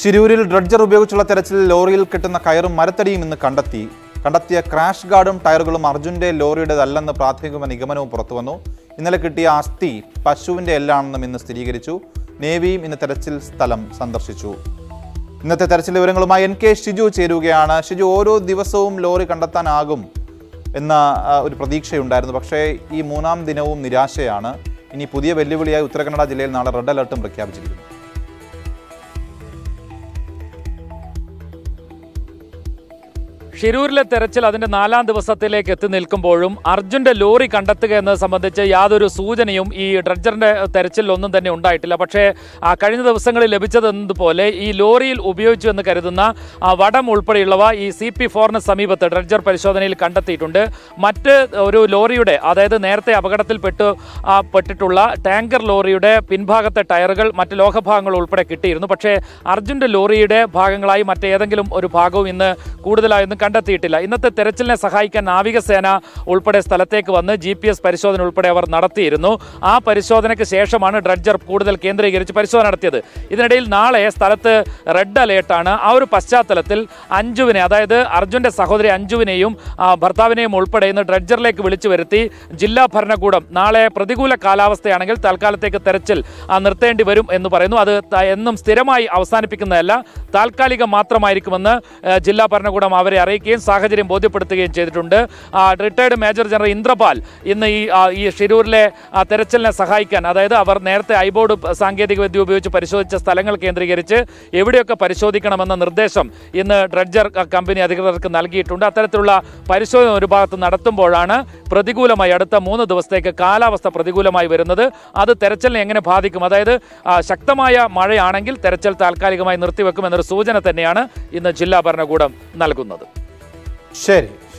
ശിരൂരിൽ dredger ഉപയോഗിച്ചുള്ള തെരച്ചിലിൽ ലോറിയിൽ കിട്ടുന്ന കയറും മരത്തടിയും ഇന്ന് കണ്ടെത്തി കണ്ടെത്തിയ ക്രാഷ് ഗാർഡും ടയറുകളും അർജുന്റെ ലോറിയുടേതല്ലെന്ന് പ്രാഥമിക നിഗമനവും പുറത്തുവന്നു ഇന്നലെ കിട്ടിയ അസ്ഥി പശുവിന്റെ എല്ലാണെന്നും ഇന്ന് സ്ഥിരീകരിച്ചു നേവിയും ഇന്ന് തെരച്ചിൽ സ്ഥലം സന്ദർശിച്ചു ഇന്നത്തെ തെരച്ചിൽ വിവരങ്ങളുമായി എൻ കെ ഷിജു ചേരുകയാണ് ഷിജു ഓരോ ദിവസവും ലോറി കണ്ടെത്താനാകും എന്ന ആ, ഒരു പ്രതീക്ഷയുണ്ടായിരുന്നു പക്ഷേ ഈ മൂന്നാം ദിനവും നിരാശയാണ് ഇനി പുതിയ വെല്ലുവിളിയായി ഉത്തരകന്നഡ ജില്ലയിൽ നാളെ റെഡ് അലർട്ടും പ്രഖ്യാപിച്ചിരിക്കുന്നു ഷിരൂരിലെ തെരച്ചിൽ അതിന്റെ നാലാം ദിവസത്തിലേക്ക് എത്തി നിൽക്കുമ്പോഴും അർജുന്റെ ലോറി കണ്ടെത്തുക എന്നത് സംബന്ധിച്ച് യാതൊരു സൂചനയും ഈ ഡ്രഡ്ജറിന്റെ തെരച്ചിലിൽ ഒന്നും തന്നെ ഉണ്ടായിട്ടില്ല പക്ഷേ ആ, കഴിഞ്ഞ ദിവസങ്ങളിൽ ലഭിച്ചതെന്നതുപോലെ ഈ ലോറിയിൽ ഉപയോഗിച്ചു എന്ന് കരുതുന്ന ആ, വടം ഉൾപ്പെടെയുള്ളവ ഈ സി പി ഫോറിന് സമീപത്ത് ഡ്രഡ്ജർ പരിശോധനയിൽ കണ്ടെത്തിയിട്ടുണ്ട് മറ്റ് ഒരു ലോറിയുടെ അതായത് നേരത്തെ അപകടത്തിൽപ്പെട്ടു ആ, പെട്ടിട്ടുള്ള ടാങ്കർ ലോറിയുടെ പിൻഭാഗത്തെ ടയറുകൾ മറ്റ് ലോഹഭാഗങ്ങൾ ഉൾപ്പെടെ കിട്ടിയിരുന്നു പക്ഷേ അർജുന്റെ ലോറിയുടെ ഭാഗങ്ങളായി മറ്റേതെങ്കിലും ഒരു ഭാഗവും ഇന്ന് കൂടുതലായൊന്നും കണ്ടെത്തിയിട്ടില്ല ഇന്നത്തെ തെരച്ചിലിനെ സഹായിക്കാൻ നാവികസേന ഉൾപ്പെടെ സ്ഥലത്തേക്ക് വന്ന് ജി പി എസ് പരിശോധന ഉൾപ്പെടെ അവർ നടത്തിയിരുന്നു ആ പരിശോധനയ്ക്ക് ശേഷമാണ് ഡ്രഡ്ജർ കൂടുതൽ കേന്ദ്രീകരിച്ച് പരിശോധന നടത്തിയത് ഇതിനിടയിൽ നാളെ സ്ഥലത്ത് റെഡ് അലേർട്ടാണ് ആ ഒരു പശ്ചാത്തലത്തിൽ അഞ്ജുവിനെ അതായത് അർജുന്റെ സഹോദരി അഞ്ജുവിനെയും ആ, ഭർത്താവിനെയും ഉൾപ്പെടെ ഇന്ന് ഡ്രഡ്ജറിലേക്ക് വിളിച്ചു വരുത്തി ജില്ലാ ഭരണകൂടം നാളെ പ്രതികൂല കാലാവസ്ഥയാണെങ്കിൽ തൽക്കാലത്തേക്ക് തെരച്ചിൽ ആ, നിർത്തേണ്ടി വരും എന്ന് പറയുന്നു അത് ത- എന്നും സ്ഥിരമായി അവസാനിപ്പിക്കുന്നതല്ല താൽക്കാലികം മാത്രമായിരിക്കുമെന്ന് ആ, ജില്ലാ ഭരണകൂടം അവരെ അറിയിക്കുകയും സാഹചര്യം ബോധ്യപ്പെടുത്തുകയും ചെയ്തിട്ടുണ്ട് ആ, റിട്ടയർഡ് മേജർ ജനറൽ ഇന്ദ്രപാൽ ഇന്ന് ഈ ആ, ഈ ഷിരൂരിലെ ആ, തെരച്ചിലിനെ സഹായിക്കാൻ അതായത് അവർ നേരത്തെ ഐബോർഡ് സാങ്കേതിക വിദ്യ ഉപയോഗിച്ച് പരിശോധിച്ച സ്ഥലങ്ങൾ കേന്ദ്രീകരിച്ച് എവിടെയൊക്കെ പരിശോധിക്കണമെന്ന നിർദ്ദേശം ഇന്ന് ഡ്രഡ്ജർ ക- കമ്പനി അധികൃതർക്ക് നൽകിയിട്ടുണ്ട് അത്തരത്തിലുള്ള പരിശോധന ഒരു ഭാഗത്ത് നടത്തുമ്പോഴാണ് പ്രതികൂലമായി അടുത്ത മൂന്ന് ദിവസത്തേക്ക് കാലാവസ്ഥ പ്രതികൂലമായി വരുന്നത് അത് തെരച്ചിലിനെ എങ്ങനെ ബാധിക്കും അതായത് ആ, ശക്തമായ മഴയാണെങ്കിൽ തെരച്ചിൽ താൽക്കാലികമായി നിർത്തിവെക്കും എന്നൊരു സൂചന തന്നെയാണ് ഇന്ന് ജില്ലാ ഭരണകൂടം നൽകുന്നത് ശരി